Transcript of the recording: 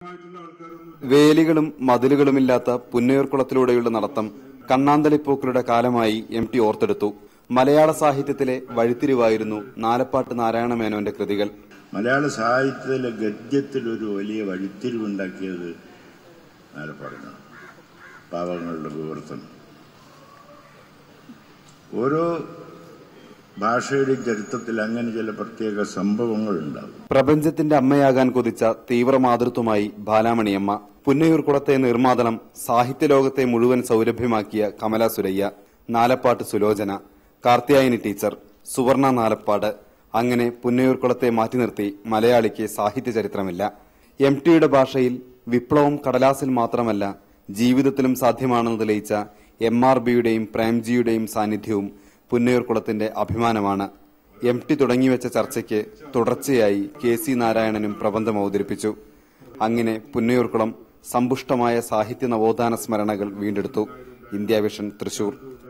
വേലികളും മതിലുകളുമില്ലാത്ത പുന്നയൂർക്കുളത്തിലൂടെയുള്ള നടത്തം കണ്ണാന്തളിപ്പൂക്കളുടെ കാലമായി M T ഓർത്തെടുത്തു മലയാള സാഹിത്യത്തിലെ വഴിത്തിരിവായിരുന്നു നാലപ്പാട്ട് നാരായണ മേനോന്റെ കൃതികൾ മലയാള സാഹിത്യത്തിലെ ഗദ്യത്തിൽ ഒരു വലിയ വഴിത്തിരിവുണ്ടാക്കിയത് ആലപ്പാടിനാണ് പാവങ്ങളുടെ വിവർത്തനം ഓരോ ഭാഷയുടെയും ചരിത്രത്തിൽ അങ്ങനെ ചില പ്രത്യേക സംഭവങ്ങൾ ഉണ്ടാകും പ്രപഞ്ചത്തിന്റെ അമ്മയാകാൻ കൊതിച്ച തീവ്ര മാതൃത്വമായി ബാലാമണിയമ്മ പുന്നയൂർക്കുളത്തെ നിർമ്മാതളം സാഹിത്യലോകത്തെ മുഴുവൻ സൗരഭ്യമാക്കിയ കമല സുരയ്യ നാലപ്പാട്ട് സുലോചന കാർത്യായനി ടീച്ചർ സുവർണ നാലപ്പാട് അങ്ങനെ പുന്നയൂർക്കുളത്തെ മാറ്റി നിർത്തി മലയാളിക്ക് സാഹിത്യ ചരിത്രമില്ല എം ടിയുടെ ഭാഷയിൽ വിപ്ലവം കടലാസിൽ മാത്രമല്ല ജീവിതത്തിലും സാധ്യമാണെന്ന് തെളിയിച്ച എം ആർ ബിയുടെയും പ്രേംജിയുടെയും സാന്നിധ്യവും പുന്നയൂർക്കുളത്തിന്റെ അഭിമാനമാണ് എം ടി തുടങ്ങിവെച്ച ചർച്ചയ്ക്ക് തുടർച്ചയായി കെ സി നാരായണനും പ്രബന്ധം അവതരിപ്പിച്ചു അങ്ങനെ പുന്നയൂർക്കുളം സമ്പുഷ്ടമായ സാഹിത്യ നവോത്ഥാന സ്മരണകൾ വീണ്ടെടുത്തു ഇന്ത്യ വിഷൻ തൃശൂർ